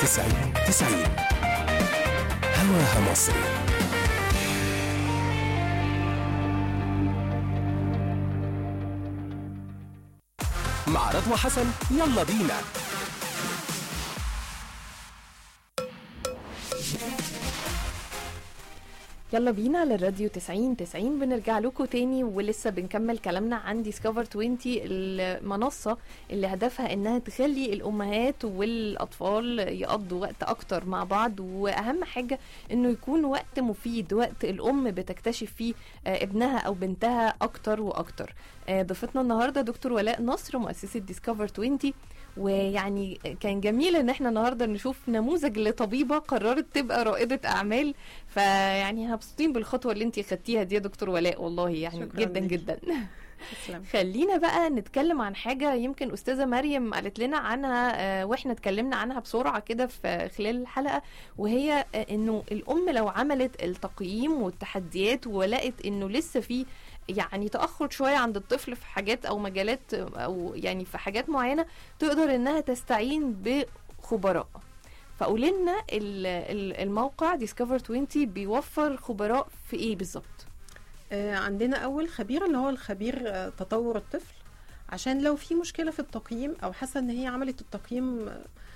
90 90 هواها مصري مع رضوى حسن يلا بينا يلا بينا للراديو 90 90 بنرجع لكم تاني ولسه بنكمل كلامنا عن ديسكفر 20 المنصة اللي هدفها انها تخلي الامهات والاطفال يقضوا وقت اكتر مع بعض واهم حاجة انه يكون وقت مفيد وقت الام بتكتشف فيه آه، ابنها او بنتها اكتر واكتر آه، ضيفتنا النهارده دكتور ولاء نصر مؤسسة ديسكفر 20 ويعني كان جميل ان احنا النهارده نشوف نموذج لطبيبه قررت تبقى رائده اعمال فيعني مبسوطين بالخطوه اللي انت خدتيها دي يا دكتور ولاء والله يعني شكراً جدا ليكي. جدا تسلم خلينا بقى نتكلم عن حاجة يمكن أستاذة مريم قالت لنا عنها آه، وإحنا اتكلمنا عنها بسرعة كده في خلال الحلقة وهي آه، إنه الأم لو عملت التقييم والتحديات ولقت إنه لسه في يعني تأخر شوية عند الطفل في حاجات أو مجالات أو يعني في حاجات معينة تقدر إنها تستعين بخبراء فقولي لنا ال- ال- الموقع Discover 20 بيوفر خبراء في إيه بالظبط؟ آه عندنا اول خبير اللي هو الخبير آه تطور الطفل عشان لو في مشكله في التقييم او حاسه ان هي عملت التقييم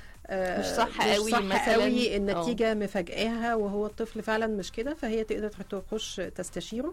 آه مش صح مش قوي صح مثلاً. قوي النتيجه مفاجئاها وهو الطفل فعلا مش كده فهي تقدر تخش تستشيره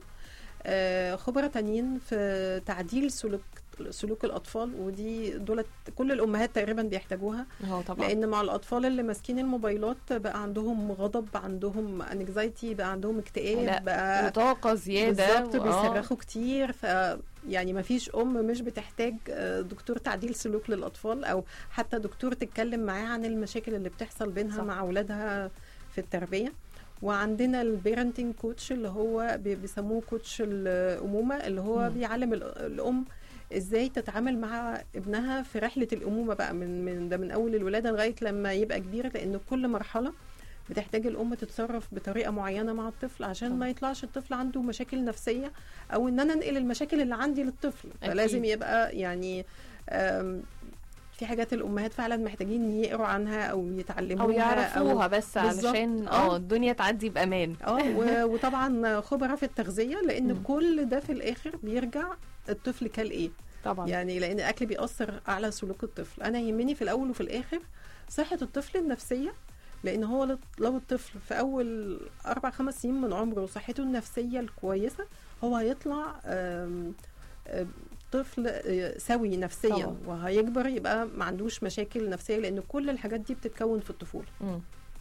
آه خبراء تانيين في تعديل سلوك سلوك الاطفال ودي دولت كل الامهات تقريبا بيحتاجوها اه طبعا لان مع الاطفال اللي ماسكين الموبايلات بقى عندهم غضب عندهم انكزايتي بقى عندهم لا، اكتئاب بقى وطاقة زيادة بالظبط وآه. بيصرخوا كتير ف يعني ما فيش ام مش بتحتاج آه، دكتور تعديل سلوك للاطفال او حتى دكتور تتكلم معاه عن المشاكل اللي بتحصل بينها صح. مع اولادها في التربيه وعندنا البيرنتنج كوتش اللي هو بي- بيسموه كوتش الامومه اللي هو مم. بيعلم ال- الام ازاي تتعامل مع ابنها في رحله الامومه بقى من من ده من اول الولاده لغايه لما يبقى كبير لان كل مرحله بتحتاج الام تتصرف بطريقه معينه مع الطفل عشان طبعا. ما يطلعش الطفل عنده مشاكل نفسيه او ان انا انقل المشاكل اللي عندي للطفل أكيد. فلازم يبقى يعني آم، في حاجات الامهات فعلا محتاجين يقروا عنها او يتعلموها او يعرفوها بس بالظبط. علشان آه. اه الدنيا تعدي بامان اه و- وطبعا خبراء في التغذيه لان مم. كل ده في الاخر بيرجع الطفل كل ايه طبعا يعني لان الاكل بيأثر على سلوك الطفل انا يهمني في الاول وفي الاخر صحه الطفل النفسيه لان هو لو- لو الطفل في اول اربع خمس سنين من عمره صحته النفسيه الكويسه هو هيطلع آم، آم، طفل آه، سوي نفسيا طبعا. وهيكبر يبقى ما عندوش مشاكل نفسيه لان كل الحاجات دي بتتكون في الطفوله مم.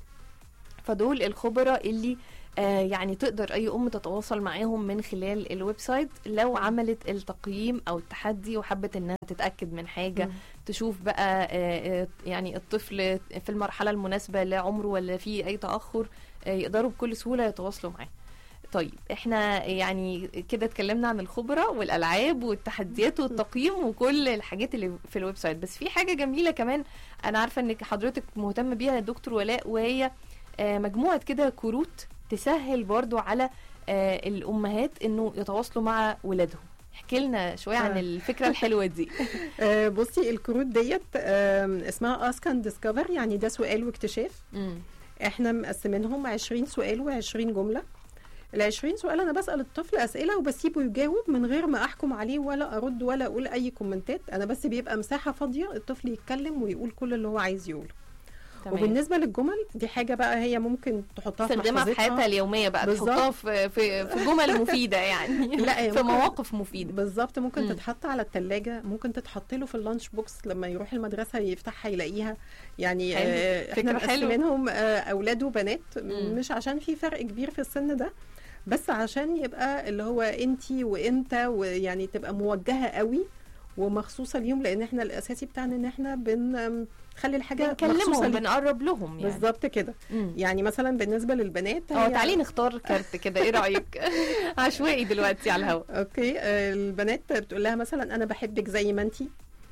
فدول الخبراء اللي آه يعني تقدر اي ام تتواصل معاهم من خلال الويب سايت لو عملت التقييم او التحدي وحبت انها تتاكد من حاجه مم. تشوف بقى آه آه، يعني الطفل في المرحله المناسبه لعمره ولا في اي تاخر آه يقدروا بكل سهوله يتواصلوا معاه طيب احنا يعني كده اتكلمنا عن الخبرة والالعاب والتحديات والتقييم وكل الحاجات اللي في الويب سايت بس في حاجة جميلة كمان انا عارفة انك حضرتك مهتمة بيها يا دكتور ولاء وهي آه، مجموعة كده كروت تسهل برضو على آه، الامهات انه يتواصلوا مع ولادهم احكي لنا شوية عن آه. الفكرة الحلوة دي آه، بصي الكروت ديت آم، اسمها اسك اند ديسكفر يعني ده سؤال واكتشاف مم. احنا مقسمينهم 20 سؤال و20 جمله ال 20 سؤال انا بسال الطفل اسئله وبسيبه يجاوب من غير ما احكم عليه ولا ارد ولا اقول اي كومنتات انا بس بيبقى مساحه فاضيه الطفل يتكلم ويقول كل اللي هو عايز يقوله تمام وبالنسبه للجمل دي حاجه بقى هي ممكن تحطها في تستخدمها في محفظتها. حياتها اليومية بقى بالظبط. تحطها في في في جمل مفيدة يعني لا، هي في ممكن- مواقف مفيدة بالظبط ممكن مم. تتحط على التلاجة ممكن تتحط له في اللانش بوكس لما يروح المدرسة يفتحها يلاقيها يعني حلو. آه، احنا فكرة حلوة. مقسمينهم آه، أولاد وبنات مم. مش عشان في فرق كبير في السن ده بس عشان يبقى اللي هو انتي وانت ويعني تبقى موجهة قوي ومخصوصة ليهم لان احنا الاساسي بتاعنا ان احنا بنخلي الحاجة مخصوصة بنكلمهم ليهم بنقرب لهم يعني بالظبط كده مم. يعني مثلا بالنسبة للبنات اه هي- تعالي نختار كارت كده ايه رايك عشوائي دلوقتي على الهواء اوكي آه، البنات بتقول لها مثلا انا بحبك زي ما انتي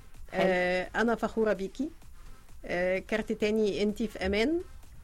آه انا فخوره بيكي آه كارت تاني انتي في امان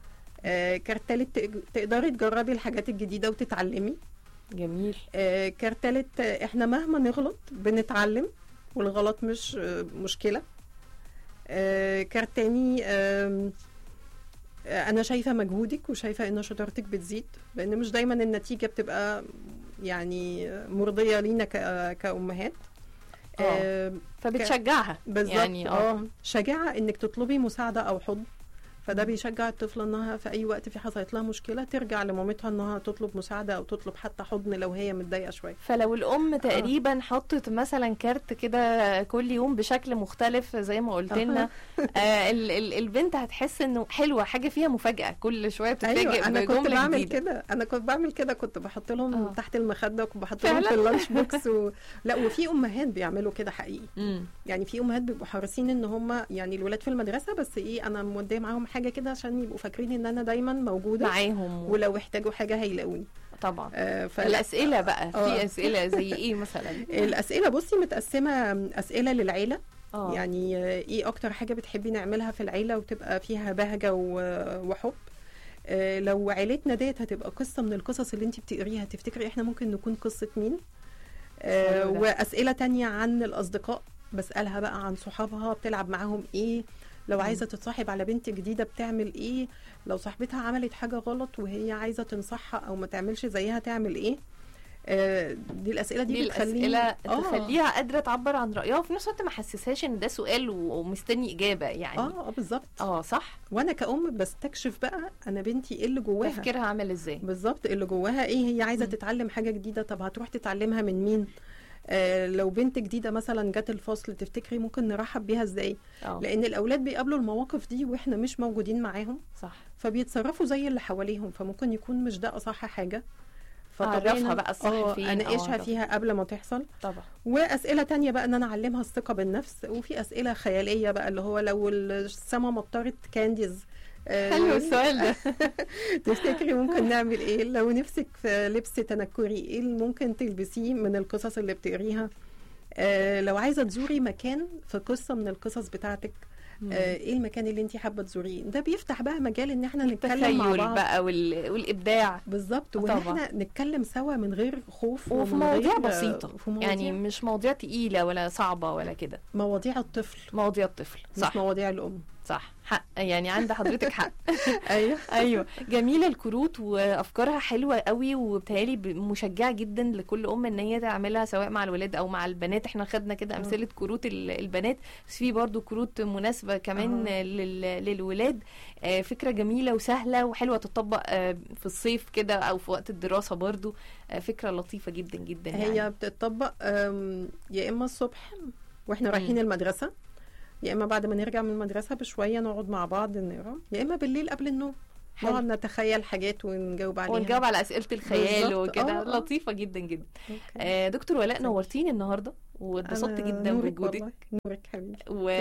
آه كارت تالت تق- تقدري تجربي الحاجات الجديده وتتعلمي جميل آه كارت تالت آه، احنا مهما نغلط بنتعلم والغلط مش آه مشكله آه كارت تاني آم، انا شايفه مجهودك وشايفه ان شطارتك بتزيد لان مش دايما النتيجه بتبقى يعني مرضيه لينا ك- كامهات آه. آه، فبتشجعها بالظبط يعني اه اه شجاعه انك تطلبي مساعده او حضن فده بيشجع الطفله انها في اي وقت في حصلت لها مشكله ترجع لمامتها انها تطلب مساعده او تطلب حتى حضن لو هي متضايقه شويه فلو الام تقريبا حطت مثلا كارت كده كل يوم بشكل مختلف زي ما قلت لنا آه ال- ال- البنت هتحس انه حلوه حاجه فيها مفاجاه كل شويه بتتفاجئ ايوه انا كنت بجملة بعمل جديدة. كده انا كنت بعمل كده كنت بحط لهم آه. تحت المخده وكنت بحط لهم فعلا؟ في اللانش بوكس و... لا وفي امهات بيعملوا كده حقيقي مم. يعني في امهات بيبقوا حريصين ان هم يعني الولاد في المدرسه بس ايه انا موديه معاهم حاجه كده عشان يبقوا فاكرين ان انا دايما موجوده معاهم و... ولو احتاجوا حاجه هيلاقوني طبعا آه فلا الاسئله بقى في آه. اسئله زي ايه مثلا الاسئله بصي متقسمه اسئله للعيله اه يعني آه، ايه اكتر حاجه بتحبي نعملها في العيله وتبقى فيها بهجه و- وحب آه، لو عيلتنا ديت هتبقى قصه من القصص اللي انت بتقريها تفتكري احنا ممكن نكون قصه مين آه، حلو ده. واسئله تانية عن الاصدقاء بسالها بقى عن صحابها بتلعب معاهم ايه لو مم. عايزه تتصاحب على بنت جديده بتعمل ايه لو صاحبتها عملت حاجه غلط وهي عايزه تنصحها او ما تعملش زيها تعمل ايه آه، دي الاسئله دي, دي بتخليني الاسئله آه. تخليها قادره تعبر عن رايها وفي نفس الوقت ما حسسهاش ان ده سؤال و- ومستني اجابه يعني اه آه، بالظبط اه صح وانا كأم بستكشف بقى انا بنتي ايه اللي جواها تفكيرها عامل ازاي بالظبط اللي جواها ايه هي عايزه مم. تتعلم حاجه جديده طب هتروح تتعلمها من مين آه لو بنت جديده مثلا جت الفصل تفتكري ممكن نرحب بيها ازاي اه لان الاولاد بيقابلوا المواقف دي واحنا مش موجودين معاهم صح فبيتصرفوا زي اللي حواليهم فممكن يكون مش ده اصح حاجه فطبيعي أعرفها إن- بقى الصح آه، فين انا أو اعيشها أعرف. فيها قبل ما تحصل طبعا واسئله تانية بقى ان انا اعلمها الثقه بالنفس وفي اسئله خياليه بقى اللي هو لو السما مطرت كانديز آه، حلو السؤال ده تفتكري ممكن نعمل ايه لو نفسك في لبس تنكري ايه اللي ممكن تلبسيه من القصص اللي بتقريها آه لو عايزه تزوري مكان في قصه من القصص بتاعتك آه ايه المكان اللي انت حابه تزوريه ده بيفتح بقى مجال ان احنا نتكلم مع التخيل بعض بقى وال... والابداع بالظبط طبعا. وان احنا نتكلم سوا من غير خوف وفي ومن مواضيع غير- بسيطه في مواضيع يعني مش مواضيع تقيله ولا صعبه ولا كده مواضيع الطفل مواضيع الطفل مش صح مواضيع الام صح حق يعني عند حضرتك حق ايوه ايوه جميله الكروت وافكارها حلوه قوي وبتهيألي ب- مشجعه جدا لكل ام ان هي تعملها سواء مع الولاد او مع البنات احنا خدنا كده آه. امثله كروت ال- البنات بس في برضو كروت مناسبه كمان آه. لل- للولاد آه، فكره جميله وسهله وحلوه تطبق آه، في الصيف كده او في وقت الدراسه برضو آه، فكره لطيفه جدا جدا هي يعني بتطبق أم، يا اما الصبح واحنا مم. رايحين المدرسه يا اما بعد ما نرجع من المدرسه بشويه نقعد مع بعض نقرا يا اما بالليل قبل النوم حلو. نقعد نتخيل حاجات ونجاوب عليها ونجاوب على اسئله الخيال بالظبط. وكده آه، آه. لطيفه جدا جدا أوكي. آه، دكتور ولاء Thank you. نورتيني النهارده واتبسطت أنا جدا نورك بوجودك والله، نورك حبيبي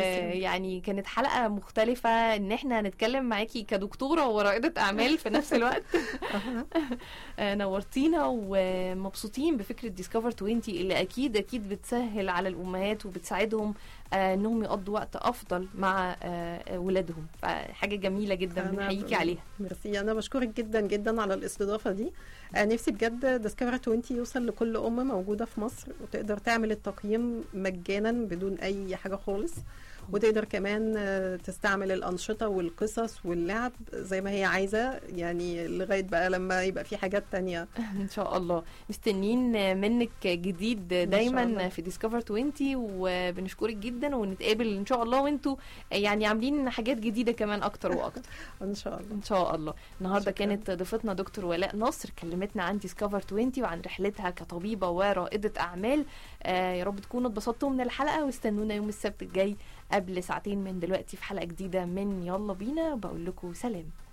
ويعني كانت حلقة مختلفة ان احنا هنتكلم معاكي كدكتورة ورائدة اعمال في نفس الوقت أها. آه، نورتينا ومبسوطين بفكرة ديسكفر 20 اللي اكيد اكيد بتسهل على الامهات وبتساعدهم آه، انهم يقضوا وقت افضل مع آه، ولادهم فحاجة جميلة جدا أنا بنحييكي ب- عليها ميرسي انا بشكرك جدا جدا على الاستضافه دي آه، نفسي بجد ديسكفر 20 يوصل لكل ام موجوده في مصر وتقدر تعمل التقييم مجانا بدون اي حاجه خالص وتقدر كمان آه، تستعمل الانشطه والقصص واللعب زي ما هي عايزه يعني لغايه بقى لما يبقى في حاجات تانية ان شاء الله مستنيين منك جديد شاء دايما الله. في ديسكفر 20 وبنشكرك جدا ونتقابل ان شاء الله وانتوا يعني عاملين حاجات جديدة كمان اكتر واكتر ان شاء الله ان شاء الله النهارده شكراً. كانت ضيفتنا دكتور ولاء نصر كلمتنا عن ديسكفر 20 وعن رحلتها كطبيبه ورائده اعمال آه يا رب تكونوا اتبسطتوا من الحلقه واستنونا يوم السبت الجاي قبل ساعتين من دلوقتي في حلقه جديده من يلا بينا بقول لكم سلام